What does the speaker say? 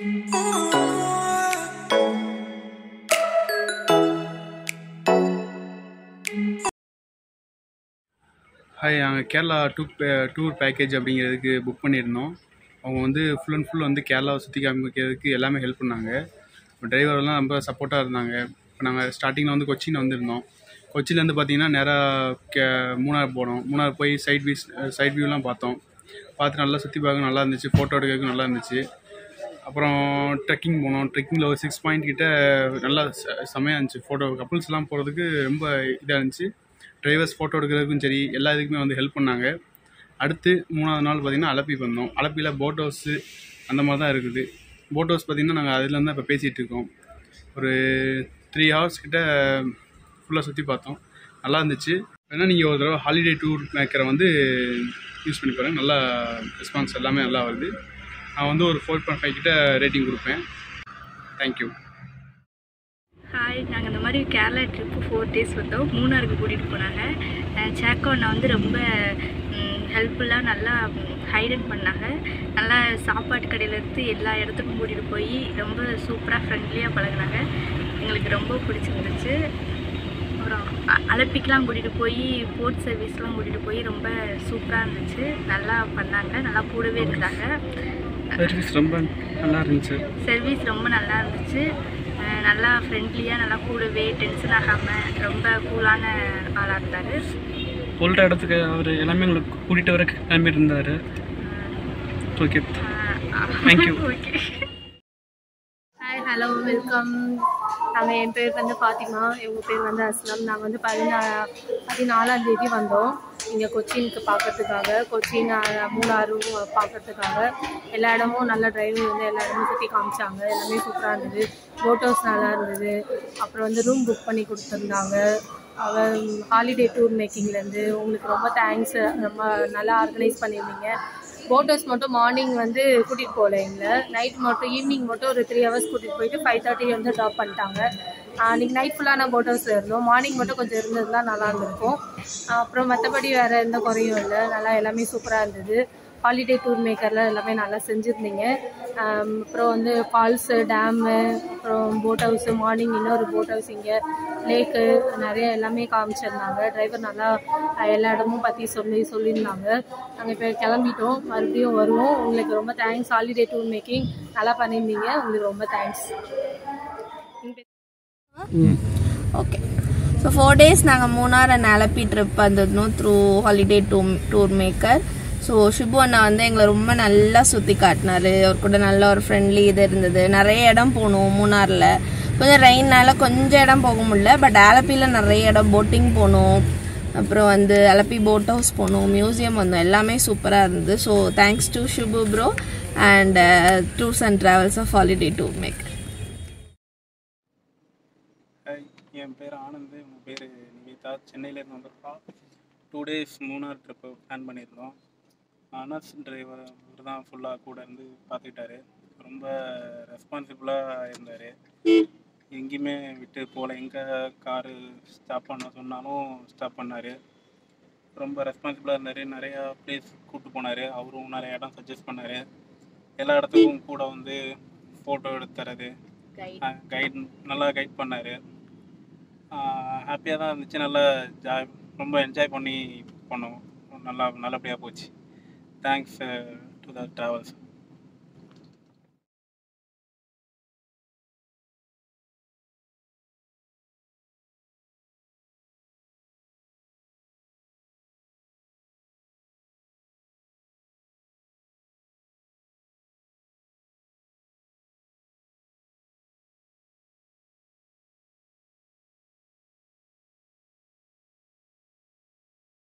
Hi நாங்கள் Kerala to tour package அப்படிங்கிறதுக்கு book பண்ணியிருந்தோம் அவங்க வந்து ஃபுல் அண்ட் ஃபுல் வந்து கேரளாவை சுற்றி காமிக்கிறதுக்கு எல்லாமே ஹெல்ப் பண்ணாங்க டிரைவர்லாம் ரொம்ப சப்போர்ட்டாக இருந்தாங்க இப்போ நாங்கள் ஸ்டார்டிங்கில் வந்து கொச்சின் வந்திருந்தோம் கொச்சின்லேருந்து பார்த்தீங்கன்னா நேராக கே மூணார் போனோம் மூணார் போய் சைட் வியூஸ் சைட் வியூலாம் பார்த்தோம் பார்த்து நல்லா சுற்றி பார்க்க நல்லா இருந்துச்சு ஃபோட்டோ எடுக்கிறதுக்கு நல்லா இருந்துச்சு அப்புறம் ட்ரெக்கிங் போனோம் ட்ரெக்கிங்கில் ஒரு சிக்ஸ் பாயிண்ட் கிட்ட நல்லா செ- செமையாக இருந்துச்சு ஃபோட்டோ கப்புள்ஸ்லாம் போகிறதுக்கு ரொம்ப இதாக இருந்துச்சு டிரைவர்ஸ் ஃபோட்டோ எடுக்கிறதுக்கும் சரி எல்லா இதுக்குமே வந்து ஹெல்ப் பண்ணாங்க அடுத்து மூணாவது நாள் பார்த்திங்கன்னா அலப்பி வந்தோம் அலப்பியில் போட் ஹவுஸு அந்த மாதிரி தான் இருக்குது போட் ஹவுஸ் பார்த்திங்கன்னா நாங்கள் அதுலேருந்து தான் இப்போ பேசிகிட்டு இருக்கோம் ஒரு த்ரீ ஹவர்ஸ் கிட்ட ஃபுல்லாக சுற்றி பார்த்தோம் நல்லா இருந்துச்சு வேணால் நீங்கள் ஒரு தடவை ஹாலிடே டூர் மேக்கரை வந்து யூஸ் பண்ணி பாருங்கள் நல்லா ரெஸ்பான்ஸ் எல்லாமே நல்லா வருது நான் வந்து ஒரு ஃபோர் பாயிண்ட் ஃபைவ் கிட்ட ரேட்டிங் கொடுப்பேன் தேங்க்யூ ஹாய் நாங்கள் இந்த மாதிரி கேரளா ட்ரிப்பு ஃபோர் டேஸ் வந்தோம் மூணாருக்கு கூட்டிகிட்டு போனாங்க சேக்கோண்ணா வந்து ரொம்ப ஹெல்ப்ஃபுல்லாக நல்லா ஹைலைட் பண்ணாங்க நல்லா சாப்பாட்டு கடையிலேருந்து எல்லா இடத்துக்கும் கூட்டிகிட்டு போய் ரொம்ப சூப்பராக ஃப்ரெண்ட்லியாக பழகுனாங்க எங்களுக்கு ரொம்ப பிடிச்சிருந்துச்சு அப்புறம் அ- அலப்பிக்கெலாம் கூட்டிகிட்டு போய் போர்ட் சர்வீஸ்லாம் கூட்டிகிட்டு போய் ரொம்ப சூப்பராக இருந்துச்சு நல்லா பண்ணாங்க நல்லா கூடவே இருந்தாங்க சர்வீஸ் ரொம்ப நல்லா இருந்துச்சு சர்வீஸ் ரொம்ப நல்லா இருந்துச்சு அஹ் நல்லா ஃப்ரெண்ட்லியாக நல்லா கூடவே டென்ஷன் ஆகாமல் ரொம்ப கூலான ஆளாக இருந்தார் சொல்கிற இடத்துக்கு அவர் எல்லாமே எங்களுக்கு கூட்டிகிட்டு வர கிளம்பி இருந்தார் okay Thank you. Okay hi hello welcome நாங்கள் என் பேர் வந்து ஃபாத்திமா இவங்க பேர் வந்து அஸ்லம் நாங்கள் வந்து பதினா பதினாலாம் தேதி வந்தோம் இங்கே கொச்சினுக்கு பார்க்கறதுக்காக கொச்சின் அஹ், மூணாறும் பார்க்கறதுக்காக எல்லா இடமும் நல்ல டிரைவிங் வந்து எல்லா இடமும் சுற்றி காமிச்சாங்க எல்லாமே சூப்பராக இருந்தது போட் ஹவுஸ் நல்லா இருந்தது அப்புறம் வந்து ரூம் புக் பண்ணி கொடுத்துருந்தாங்க அவன் ஹாலிடே டூர் மேக்கிங்லேருந்து உங்களுக்கு ரொம்ப தேங்க்ஸ் ரொம்ப நல்லா ஆர்கனைஸ் பண்ணியிருந்தீங்க போட் ஹவுஸ் மட்டும் மார்னிங் வந்து கூட்டிகிட்டு போகல எங்களை நைட் மட்டும் ஈவினிங் மட்டும் ஒரு த்ரீ ஹவர்ஸ் கூட்டிகிட்டு போயிட்டு ஃபைவ் தேர்ட்டி வந்து ட்ராப் பண்ணிட்டாங்க அன்றைக்கி நைட் ஃபுல்லாக நான் போட் ஹவுஸில் இருந்தோம் மார்னிங் மட்டும் கொஞ்சம் இருந்ததுலாம் நல்லா இருந்திருக்கும் அப்புறம் மற்றபடி வேறு எந்த குறையும் இல்லை நல்லா எல்லாமே சூப்பராக இருந்தது ஹாலிடே டூர் மேக்கரில் எல்லாமே நல்லா செஞ்சுருந்தீங்க ஆம், அப்புறம் வந்து ஃபால்ஸு டேமு அப்புறம் போட் ஹவுஸு மார்னிங் இன்னொரு போட் ஹவுஸ் இங்கே லேக்கு நிறைய எல்லாமே காமிச்சிருந்தாங்க டிரைவர் நல்லா அஹ், எல்லா இடமும் பற்றி சொல்லி சொல்லியிருந்தாங்க நாங்கள் இப்போ கிளம்பிட்டோம் மறுபடியும் வருவோம் உங்களுக்கு ரொம்ப தேங்க்ஸ் ஹாலிடே டூர் மேக்கிங் நல்லா பண்ணியிருந்தீங்க உங்களுக்கு ரொம்ப thanks okay so four days நாங்கள் மூணார் அண்ட் அலப்பி ட்ரிப் வந்திருந்தோம் through holiday tour tour maker so Shibu அண்ணா வந்து எங்களை ரொம்ப நல்லா சுற்றி காட்டினாரு அவர் கூட நல்ல ஒரு ஃப்ரெண்ட்லி இது இருந்தது நிறைய இடம் போனோம் மூணாரில் கொஞ்சம் ரெயின்னால கொஞ்சம் இடம் போக முடியல பட் ஆலப்பியில் நிறைய இடம் போட்டிங் போனோம் அப்புறம் வந்து அலப்பி போட் ஹவுஸ் போனோம் மியூசியம் வந்தோம் எல்லாமே சூப்பராக இருந்தது so thanks to Shibu bro and tours and travels of holiday tour maker hi என் பேர் ஆனந்த் உங்கள் பேர் நிவேதா சென்னையிலேருந்து வந்திருக்கோம் two days Munnar trip plan பண்ணியிருந்தோம் அனஸ் டிரைவர் அவர் தான் ஃபுல்லாக கூட இருந்து பார்த்துக்கிட்டாரு ரொம்ப ரெஸ்பான்சிபிளாக இருந்தார் எங்கேயுமே விட்டு போகல எங்கே காரு ஸ்டாப் பண்ண சொன்னாலும் ஸ்டாப் பண்ணார் ரொம்ப ரெஸ்பான்சிபிளாக இருந்தார் நிறையா பிளேஸ் கூப்பிட்டு போனார் அவரும் நிறைய இடம் சஜஸ்ட் பண்ணார் எல்லா இடத்துக்கும் கூட வந்து ஃபோட்டோ எடுத்து தரது கைட் நல்லா கைட் பண்ணார் ஹாப்பியாக தான் இருந்துச்சு நல்லா ஜாய் ரொம்ப என்ஜாய் பண்ணி பண்ணோம் நல்லா நல்லபடியாக போச்சு தேங்க்ஸ் டு த ட்ராவல்ஸ்